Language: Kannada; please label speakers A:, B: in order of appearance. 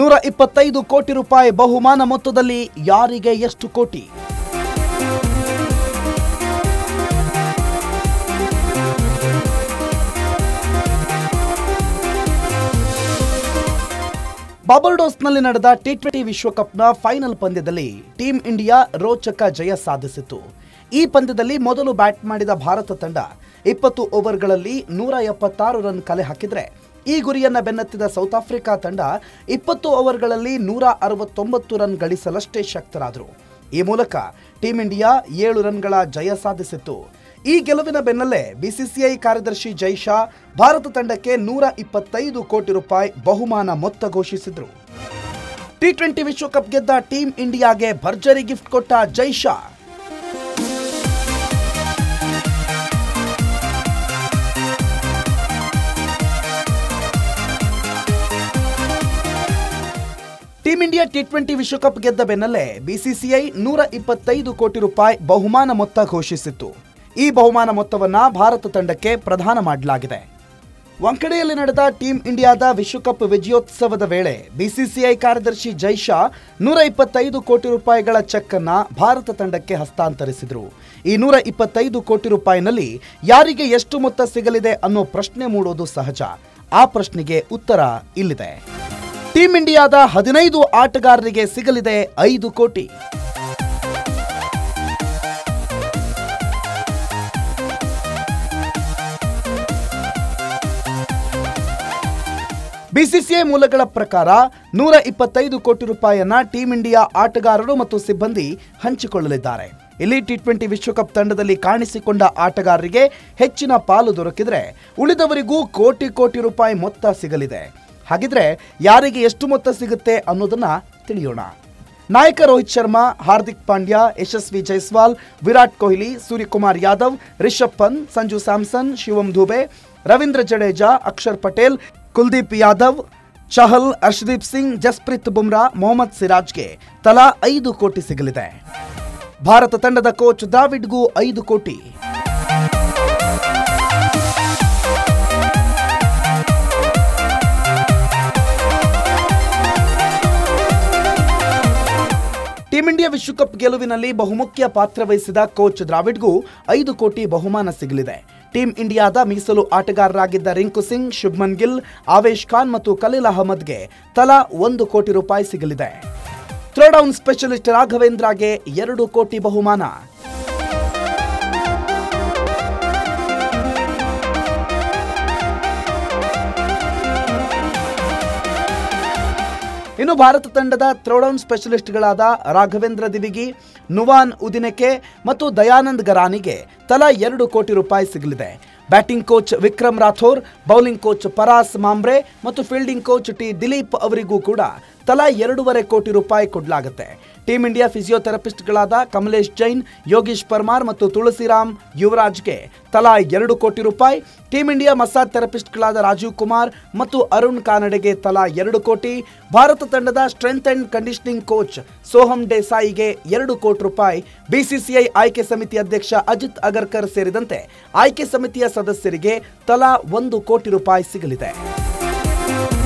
A: ನೂರ ಇಪ್ಪತ್ತೈದು ಕೋಟಿ ರೂಪಾಯಿ ಬಹುಮಾನ ಮೊತ್ತದಲ್ಲಿ ಯಾರಿಗೆ ಎಷ್ಟು ಕೋಟಿ ಬಾಬರ್ಡೋಸ್ನಲ್ಲಿ ನಡೆದ ಟಿ ಟ್ವೆಂಟಿ ವಿಶ್ವಕಪ್ನ ಫೈನಲ್ ಪಂದ್ಯದಲ್ಲಿ ಟೀಂ ಇಂಡಿಯಾ ರೋಚಕ ಜಯ ಸಾಧಿಸಿತು ಈ ಪಂದ್ಯದಲ್ಲಿ ಮೊದಲು ಬ್ಯಾಟ್ ಮಾಡಿದ ಭಾರತ ತಂಡ ಇಪ್ಪತ್ತು ಓವರ್ಗಳಲ್ಲಿ ನೂರ ಎಪ್ಪತ್ತಾರು ರನ್ ಕಲೆ ಹಾಕಿದ್ರೆ ಈ ಗುರಿಯನ್ನ ಬೆನ್ನತ್ತಿದ ಸೌತ್ ಆಫ್ರಿಕಾ ತಂಡ ಇಪ್ಪತ್ತು ಓವರ್ಗಳಲ್ಲಿ ನೂರ ಅರವತ್ತೊಂಬತ್ತು ರನ್ ಗಳಿಸಲಷ್ಟೇ ಶಕ್ತರಾದರು ಈ ಮೂಲಕ ಟೀಂ ಇಂಡಿಯಾ ಏಳು ರನ್ಗಳ ಜಯ ಸಾಧಿಸಿತ್ತು ಈ ಗೆಲುವಿನ ಬೆನ್ನಲ್ಲೇ ಬಿಸಿಸಿಐ ಕಾರ್ಯದರ್ಶಿ ಜೈಶಾ ಭಾರತ ತಂಡಕ್ಕೆ ನೂರ ಇಪ್ಪತ್ತೈದು ಕೋಟಿ ರೂಪಾಯಿ ಬಹುಮಾನ ಮೊತ್ತ ಘೋಷಿಸಿದ್ರು ಟಿ ಟ್ವೆಂಟಿ ವಿಶ್ವಕಪ್ ಗೆದ್ದ ಟೀಂ ಇಂಡಿಯಾಗೆ ಭರ್ಜರಿ ಗಿಫ್ಟ್ ಕೊಟ್ಟ Jay Shah team India T twenty ವಿಶ್ವಕಪ್ ಗೆದ್ದ ಬೆನ್ನಲ್ಲೇ ಬಿಸಿಸಿಐ ನೂರ ಇಪ್ಪತ್ತೈದು ಕೋಟಿ ರೂಪಾಯಿ ಬಹುಮಾನ ಮೊತ್ತ ಘೋಷಿಸಿತ್ತು ಈ ಬಹುಮಾನ ಮೊತ್ತವನ್ನ ಭಾರತ ತಂಡಕ್ಕೆ ಪ್ರದಾನ ಮಾಡಲಾಗಿದೆ ವಂಕಡೆಯಲ್ಲಿ ನಡೆದ ಟೀಂ ಇಂಡಿಯಾದ ವಿಶ್ವಕಪ್ ವಿಜಯೋತ್ಸವದ ವೇಳೆ ಬಿಸಿಸಿಐ ಕಾರ್ಯದರ್ಶಿ ಜೈಶಾ ನೂರ ಇಪ್ಪತ್ತೈದು ಕೋಟಿ ರೂಪಾಯಿಗಳ ಚೆಕ್ ಅನ್ನ ಭಾರತ ತಂಡಕ್ಕೆ ಹಸ್ತಾಂತರಿಸಿದರು ಈ ನೂರ ಇಪ್ಪತ್ತೈದು ಕೋಟಿ ರೂಪಾಯಿನಲ್ಲಿ ಯಾರಿಗೆ ಎಷ್ಟು ಮೊತ್ತ ಸಿಗಲಿದೆ ಅನ್ನೋ ಪ್ರಶ್ನೆ ಮೂಡೋದು ಸಹಜ ಆ ಪ್ರಶ್ನೆಗೆ ಉತ್ತರ ಇಲ್ಲಿದೆ ಟೀಂ ಇಂಡಿಯಾದ ಹದಿನೈದು ಆಟಗಾರರಿಗೆ ಸಿಗಲಿದೆ ಐದು ಕೋಟಿ ಬಿಸಿಸಿಐ ಮೂಲಗಳ ಪ್ರಕಾರ ನೂರ ಇಪ್ಪತ್ತೈದು ಕೋಟಿ ರೂಪಾಯಿಯನ್ನ ಟೀಂ ಇಂಡಿಯಾ ಆಟಗಾರರು ಮತ್ತು ಸಿಬ್ಬಂದಿ ಹಂಚಿಕೊಳ್ಳಲಿದ್ದಾರೆ ಇಲ್ಲಿ ಟಿ ಟ್ವೆಂಟಿ ವಿಶ್ವಕಪ್ ತಂಡದಲ್ಲಿ ಕಾಣಿಸಿಕೊಂಡ ಆಟಗಾರರಿಗೆ ಹೆಚ್ಚಿನ ಪಾಲು ದೊರಕಿದ್ರೆ ಉಳಿದವರಿಗೂ ಕೋಟಿ ಕೋಟಿ ರೂಪಾಯಿ ಮೊತ್ತ ಸಿಗಲಿದೆ ಹಾಗಿದ್ರೆ ಯಾರಿಗೆ ಎಷ್ಟು ಮೊತ್ತ ಸಿಗುತ್ತೆ ಅನ್ನೋದನ್ನ ತಿಳಿಯೋಣ ನಾಯಕ ರೋಹಿತ್ ಶರ್ಮಾ ಹಾರ್ದಿಕ್ ಪಾಂಡ್ಯ ಯಶಸ್ವಿ ಜೈಸ್ವಾಲ್ ವಿರಾಟ್ ಕೊಹ್ಲಿ ಸೂರ್ಯಕುಮಾರ್ ಯಾದವ್ ರಿಷಬ್ ಪಂತ್ ಸಂಜು ಸ್ಯಾಮ್ಸನ್ ಶಿವಂ ದುಬೆ ರವೀಂದ್ರ ಜಡೇಜಾ ಅಕ್ಷರ್ ಪಟೇಲ್ ಕುಲ್ದೀಪ್ ಯಾದವ್ ಚಹಲ್ ಹರ್ಷದೀಪ್ ಸಿಂಗ್ ಜಸ್ಪ್ರೀತ್ ಬುಮ್ರಾ ಮೊಹಮ್ಮದ್ ಸಿರಾಜ್ಗೆ ತಲಾ ಐದು ಕೋಟಿ ಸಿಗಲಿದೆ ಭಾರತ ತಂಡದ ಕೋಚ್ ದ್ರಾವಿಡ್ಗೂ ಐದು ಕೋಟಿ ಟೀಂ ಇಂಡಿಯಾ ವಿಶ್ವಕಪ್ ಗೆಲುವಿನಲ್ಲಿ ಬಹುಮುಖ್ಯ ಪಾತ್ರ ವಹಿಸಿದ ಕೋಚ್ ದ್ರಾವಿಡ್ಗೂ ಐದು ಕೋಟಿ ಬಹುಮಾನ ಸಿಗಲಿದೆ ಟೀಂ ಇಂಡಿಯಾದ ಮೀಸಲು ಆಟಗಾರರಾಗಿದ್ದ ರಿಂಕು ಸಿಂಗ್ ಶುಭ್ಮನ್ ಗಿಲ್ ಆವೇಶ್ ಖಾನ್ ಮತ್ತು ಖಲೀಲ್ ಅಹಮದ್ಗೆ ತಲಾ ಒಂದು ಕೋಟಿ ರೂಪಾಯಿ ಸಿಗಲಿದೆ ಥ್ರೋಡೌನ್ ಸ್ಪೆಷಲಿಸ್ಟ್ ರಾಘವೇಂದ್ರಗೆ ಎರಡು ಕೋಟಿ ಬಹುಮಾನ ಇನ್ನು ಭಾರತ ತಂಡದ ಥ್ರೋಡೌನ್ ಸ್ಪೆಷಲಿಸ್ಟ್ಗಳಾದ ರಾಘವೇಂದ್ರ ದಿವಿಗಿ ನುವಾನ್ ಉದಿನೆಕೆ ಮತ್ತು ದಯಾನಂದ್ ಗರಾನಿಗೆ ತಲಾ ಎರಡು ಕೋಟಿ ರೂಪಾಯಿ ಸಿಗಲಿದೆ batting coach Vikram Rathour bowling coach Paras Mhambrey ಮತ್ತು ಫೀಲ್ಡಿಂಗ್ ಕೋಚ್ ಟಿ ದಿಲೀಪ್ ಅವರಿಗೂ ಕೂಡ ತಲಾ ಎರಡೂವರೆ ಕೋಟಿ ರೂಪಾಯಿ ಕೊಡಲಾಗುತ್ತೆ ಟೀಂ ಇಂಡಿಯಾ ಫಿಸಿಯೋಥೆರಪಿಸ್ಟ್ಗಳಾದ ಕಮಲೇಶ್ ಜೈನ್ ಯೋಗೀಶ್ ಪರ್ಮಾರ್ ಮತ್ತು ತುಳಸಿರಾಮ್ ಯುವರಾಜ್ಗೆ ತಲಾ ಎರಡು ಕೋಟಿ ರೂಪಾಯಿ ಟೀಂ ಇಂಡಿಯಾ ಮಸಾಜ್ ಥೆರಪಿಸ್ಟ್ಗಳಾದ ರಾಜೀವ್ ಕುಮಾರ್ ಮತ್ತು ಅರುಣ್ ಕಾನಡೆಗೆ ತಲಾ ಎರಡು ಕೋಟಿ ಭಾರತ ತಂಡದ strength and conditioning coach Soham ದೇಸಾಯಿಗೆ ಎರಡು ಕೋಟಿ ರೂಪಾಯಿ ಬಿಸಿಸಿಐ ಆಯ್ಕೆ ಸಮಿತಿ ಅಧ್ಯಕ್ಷ ಅಜಿತ್ ಅಗರ್ಕರ್ ಸೇರಿದಂತೆ ಆಯ್ಕೆ ಸಮಿತಿಯ ಸದಸ್ಯರಿಗೆ ತಲಾ ಒಂದು ಕೋಟಿ ರೂಪಾಯಿ ಸಿಗಲಿದೆ